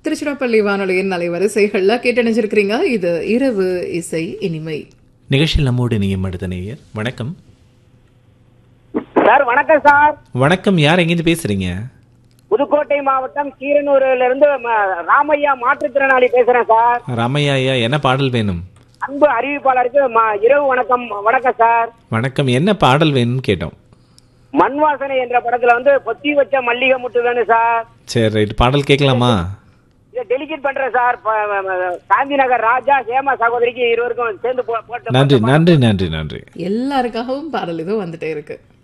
திருச்சிராப்பள்ளி வானொலியின் அலைவரிசைகள்ல கேட்டணிஞ்சிருக்கிறீங்க இது இரவு இசை இனிமை நிகழ்ச்சியில் நம்மோடு இணையும் அடுத்த நேயர் வணக்கம் சார் வணக்கம் சார் வணக்கம் யார் எங்கேருந்து பேசுறீங்க புதுக்கோட்டை மாவட்டம் கீரனூர்ல இருந்து ம- ராமையா மாற்றுத்திறனாளி பேசுறேன் சார் ராமையா ஐயா என்ன பாடல் வேணும் அன்பு அறிவிப்பாளருக்கு ம- இரவு வணக்கம் வணக்கம் சார் வணக்கம் என்ன பாடல் வேணும்னு கேட்டோம் மண் வாசனை என்ற படத்துல வந்து பொத்தி வச்ச மல்லிகை முட்டு வேணும் சார் சரி ரைட் பாடல் கேட்கலாமா இதை டெலிகேட் பண்றேன் சார் ப- ம- ம- காந்தி நகர் ராஜா ஹேமா சகோதரிக்கு இருவருக்கும் சேர்ந்து போ- போட்டு நன்றி நன்றி நன்றி நன்றி எல்லாருக்காகவும் பாடல் இதோ வந்துட்டே இருக்கு